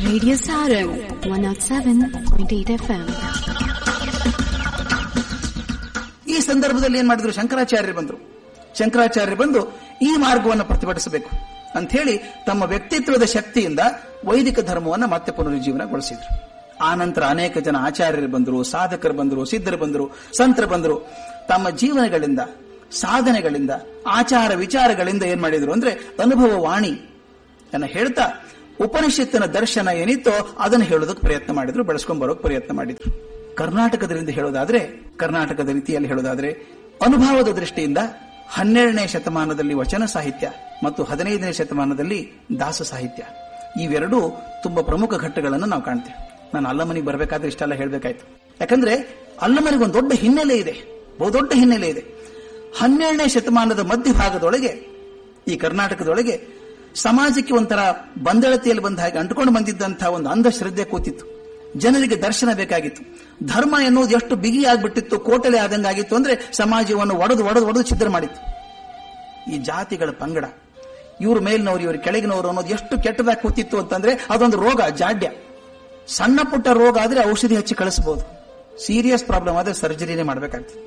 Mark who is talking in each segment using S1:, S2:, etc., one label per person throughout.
S1: Radio Sarang 107.8 FM.
S2: ಈ ಸಂದರ್ಭದಲ್ಲಿ ಏನ್ ಮಾಡಿದ್ರು ಶಂಕರಾಚಾರ್ಯರು ಬಂದರು ಶಂಕರಾಚಾರ್ಯರು ಬಂದು ಈ ಮಾರ್ಗವನ್ನು ಪ್ರತಿಭಟಿಸಬೇಕು ಅಂತ ಹೇಳಿ ತಮ್ಮ ವ್ಯಕ್ತಿತ್ವದ ಶಕ್ತಿಯಿಂದ ವೈದಿಕ ಧರ್ಮವನ್ನು ಮತ್ತೆ ಪುನರುಜ್ಜೀವನಗೊಳಿಸಿದ್ರು ಆ ನಂತರ ಅನೇಕ ಜನ ಆಚಾರ್ಯರು ಬಂದರು ಸಾಧಕರು ಬಂದರು ಸಿದ್ಧರು ಬಂದರು ಸಂತರು ಬಂದರು ತಮ್ಮ ಜೀವನಗಳಿಂದ ಸಾಧನೆಗಳಿಂದ ಆಚಾರ ವಿಚಾರಗಳಿಂದ ಏನ್ ಮಾಡಿದ್ರು ಅಂದ್ರೆ ಅನುಭವ ವಾಣಿ ಅನ್ನ ಹೇಳ್ತಾ ಉಪನಿಷತ್ತಿನ ದರ್ಶನ ಏನಿತ್ತೋ ಅದನ್ನು ಹೇಳೋದಕ್ಕೆ ಪ್ರಯತ್ನ ಮಾಡಿದ್ರು ಬೆಳೆಸ್ಕೊಂಡ್ ಬರೋಕ್ ಪ್ರಯತ್ನ ಮಾಡಿದ್ರು ಕರ್ನಾಟಕದಿಂದ ಹೇಳೋದಾದ್ರೆ ಕರ್ನಾಟಕದ ರೀತಿಯಲ್ಲಿ ಹೇಳೋದಾದ್ರೆ ಅನುಭವದ ದೃಷ್ಟಿಯಿಂದ ಹನ್ನೆರಡನೇ ಶತಮಾನದಲ್ಲಿ ವಚನ ಸಾಹಿತ್ಯ ಮತ್ತು ಹದಿನೈದನೇ ಶತಮಾನದಲ್ಲಿ ದಾಸ ಸಾಹಿತ್ಯ ಇವೆರಡೂ ತುಂಬಾ ಪ್ರಮುಖ ಘಟ್ಟಗಳನ್ನು ನಾವು ಕಾಣ್ತೇವೆ ನಾನು ಅಲ್ಲಮನಿಗೆ ಬರಬೇಕಾದ್ರೆ ಇಷ್ಟೆಲ್ಲ ಹೇಳಬೇಕಾಯ್ತು ಯಾಕಂದ್ರೆ ಅಲ್ಲಮನಿಗೆ ಒಂದು ದೊಡ್ಡ ಹಿನ್ನೆಲೆ ಇದೆ ಬಹುದೊಡ್ಡ ಹಿನ್ನೆಲೆ ಇದೆ ಹನ್ನೆರಡನೇ ಶತಮಾನದ ಮಧ್ಯಭಾಗದೊಳಗೆ ಈ ಕರ್ನಾಟಕದೊಳಗೆ ಸಮಾಜಕ್ಕೆ ಒಂಥರ ಬಂದಳತೆಯಲ್ಲಿ ಬಂದ ಹಾಗೆ ಅಂಟುಕೊಂಡು ಬಂದಿದ್ದಂತಹ ಒಂದು ಅಂಧಶ್ರದ್ಧೆ ಕೂತಿತ್ತು ಜನರಿಗೆ ದರ್ಶನ ಬೇಕಾಗಿತ್ತು ಧರ್ಮ ಎನ್ನುವುದು ಎಷ್ಟು ಬಿಗಿಯಾಗ್ಬಿಟ್ಟಿತ್ತು ಕೋಟಲೆ ಆದಂಗಾಗಿತ್ತು ಅಂದ್ರೆ ಸಮಾಜವನ್ನು ಒಡೆದು ಒಡೆದು ಒಡೆದು ಛಿದ್ರ ಮಾಡಿತ್ತು ಈ ಜಾತಿಗಳ ಪಂಗಡ ಇವ್ರ ಮೇಲಿನವರು ಇವ್ರ ಕೆಳಗಿನವರು ಅನ್ನೋದು ಎಷ್ಟು ಕೆಟ್ಟದಾಗಿ ಕೂತಿತ್ತು ಅಂತಂದ್ರೆ ಅದೊಂದು ರೋಗ ಜಾಡ್ಯ ಸಣ್ಣ ಪುಟ್ಟ ರೋಗ ಆದ್ರೆ ಔಷಧಿ ಹಚ್ಚಿ ಕಳಿಸಬಹುದು ಸೀರಿಯಸ್ ಪ್ರಾಬ್ಲಮ್ ಆದ್ರೆ ಸರ್ಜರಿನೇ ಮಾಡಬೇಕಾಗ್ತದೆ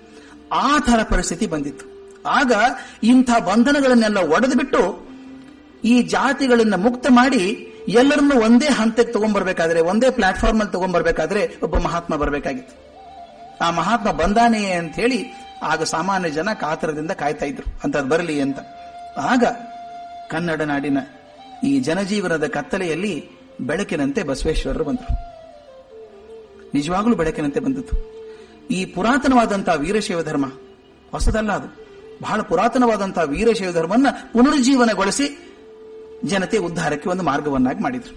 S2: ಆ ತರ ಪರಿಸ್ಥಿತಿ ಬಂದಿತ್ತು ಆಗ ಇಂಥ ಬಂಧನಗಳನ್ನೆಲ್ಲ ಒಡೆದು ಬಿಟ್ಟು ಈ ಜಾತಿಗಳನ್ನ ಮುಕ್ತ ಮಾಡಿ ಎಲ್ಲರನ್ನು ಒಂದೇ ಹಂತಕ್ಕೆ ತಗೊಂಡ್ಬರ್ಬೇಕಾದ್ರೆ ಒಂದೇ ಪ್ಲಾಟ್ಫಾರ್ಮ್ ಅಲ್ಲಿ ತಗೊಂಡ್ಬರ್ಬೇಕಾದ್ರೆ ಒಬ್ಬ ಮಹಾತ್ಮ ಬರಬೇಕಾಗಿತ್ತು ಆ ಮಹಾತ್ಮ ಬಂದಾನೆಯೇ ಅಂತ ಹೇಳಿ ಆಗ ಸಾಮಾನ್ಯ ಜನ ಕಾತರದಿಂದ ಕಾಯ್ತಾ ಇದ್ರು ಅಂತದ್ ಬರಲಿ ಅಂತ ಆಗ ಕನ್ನಡ ನಾಡಿನ ಈ ಜನಜೀವನದ ಕತ್ತಲೆಯಲ್ಲಿ ಬೆಳಕಿನಂತೆ ಬಸವೇಶ್ವರರು ಬಂದರು ನಿಜವಾಗ್ಲೂ ಬೆಳಕಿನಂತೆ ಬಂದದ್ದು ಈ ಪುರಾತನವಾದಂತಹ ವೀರಶೈವ ಧರ್ಮ ಹೊಸದಲ್ಲ ಅದು ಬಹಳ ಪುರಾತನವಾದಂತಹ ವೀರಶೈವ ಧರ್ಮವನ್ನ ಪುನರುಜ್ಜೀವನಗೊಳಿಸಿ ಜನತೆ ಉದ್ಧಾರಕ್ಕೆ ಒಂದು ಮಾರ್ಗವನ್ನಾಗಿ ಮಾಡಿದ್ರು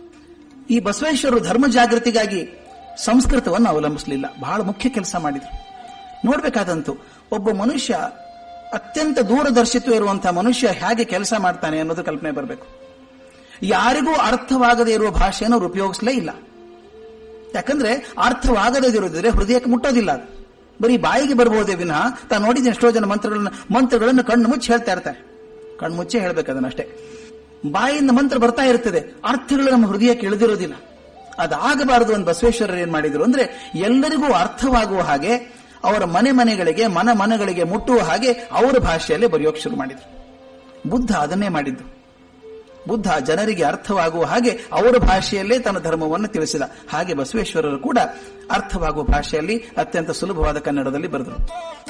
S2: ಈ ಬಸವೇಶ್ವರರು ಧರ್ಮ ಜಾಗೃತಿಗಾಗಿ ಸಂಸ್ಕೃತವನ್ನು ಅವಲಂಬಿಸಲಿಲ್ಲ ಬಹಳ ಮುಖ್ಯ ಕೆಲಸ ಮಾಡಿದ್ರು ನೋಡ್ಬೇಕಾದಂತೂ ಒಬ್ಬ ಮನುಷ್ಯ ಅತ್ಯಂತ ದೂರದರ್ಶಿತ್ವ ಇರುವಂತಹ ಮನುಷ್ಯ ಹೇಗೆ ಕೆಲಸ ಮಾಡ್ತಾನೆ ಅನ್ನೋದು ಕಲ್ಪನೆ ಬರಬೇಕು ಯಾರಿಗೂ ಅರ್ಥವಾಗದೇ ಇರುವ ಭಾಷೆಯನ್ನು ಅವರು ಉಪಯೋಗಿಸಲೇ ಇಲ್ಲ ಯಾಕಂದ್ರೆ ಅರ್ಥವಾಗದಿರೋದ್ರೆ ಹೃದಯಕ್ಕೆ ಮುಟ್ಟೋದಿಲ್ಲ ಅದು ಬರೀ ಬಾಯಿಗೆ ಬರಬಹುದೇ ವಿನಃ ತಾನು ನೋಡಿದ ಎಷ್ಟೋ ಜನ ಮಂತ್ರಗಳನ್ನ ಮಂತ್ರಗಳನ್ನು ಕಣ್ಣು ಮುಚ್ಚಿ ಹೇಳ್ತಾ ಇರ್ತಾರೆ ಕಣ್ಣು ಮುಚ್ಚಿ ಹೇಳ್ಬೇಕು ಅದನ್ನಷ್ಟೇ ಬಾಯಿಂದ ಮಂತ್ರ ಬರ್ತಾ ಇರ್ತದೆ ಅರ್ಥಗಳು ನಮ್ಮ ಹೃದಯಕ್ಕೆ ಇಳಿದಿರೋದಿಲ್ಲ ಅದಾಗಬಾರದು ಅಂತ ಬಸವೇಶ್ವರರು ಏನ್ ಮಾಡಿದ್ರು ಅಂದ್ರೆ ಎಲ್ಲರಿಗೂ ಅರ್ಥವಾಗುವ ಹಾಗೆ ಅವರ ಮನೆ ಮನೆಗಳಿಗೆ ಮನ ಮನಗಳಿಗೆ ಮುಟ್ಟುವ ಹಾಗೆ ಅವರ ಭಾಷೆಯಲ್ಲೇ ಬರೆಯೋಕೆ ಶುರು ಮಾಡಿದ್ರು ಬುದ್ಧ ಅದನ್ನೇ ಮಾಡಿದ್ದು ಬುದ್ಧ ಜನರಿಗೆ ಅರ್ಥವಾಗುವ ಹಾಗೆ ಅವರ ಭಾಷೆಯಲ್ಲೇ ತನ್ನ ಧರ್ಮವನ್ನು ತಿಳಿಸಿದ ಹಾಗೆ ಬಸವೇಶ್ವರರು ಕೂಡ ಅರ್ಥವಾಗುವ ಭಾಷೆಯಲ್ಲಿ ಅತ್ಯಂತ ಸುಲಭವಾದ ಕನ್ನಡದಲ್ಲಿ ಬರೆದರು